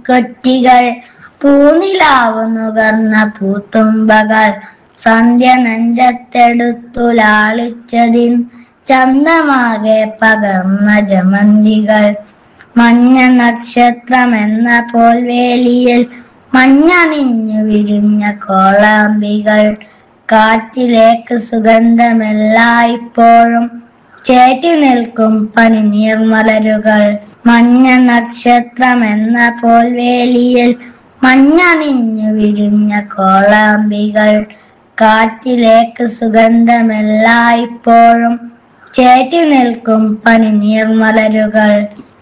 കൊറ്റികൾ പൂനിലാവ് നുകർന്ന പൂത്തുമ്പകൾ സന്ധ്യ നെഞ്ചത്തെടുത്തു ലാളിച്ചതിൻ ചന്തമാകെ പകർന്ന ജമന്തികൾ മഞ്ഞ നക്ഷത്രമെന്ന പോൽവേലിയിൽ മഞ്ഞണിഞ്ഞു വിരിഞ്ഞ കോളാമ്പികൾ കാറ്റിലേക്ക് സുഗന്ധമെല്ലായ്പ്പോഴും ചേറ്റി നിൽക്കും പനിനീർമലരുകൾ മഞ്ഞ നക്ഷത്രമെന്ന പോൽവേലിയിൽ മഞ്ഞണിഞ്ഞു വിരിഞ്ഞ കോളാമ്പികൾ കാറ്റിലേക്ക് സുഗന്ധമെല്ലായ്പ്പോഴും ചേറ്റി നിൽക്കും പനിനീർമലരുകൾ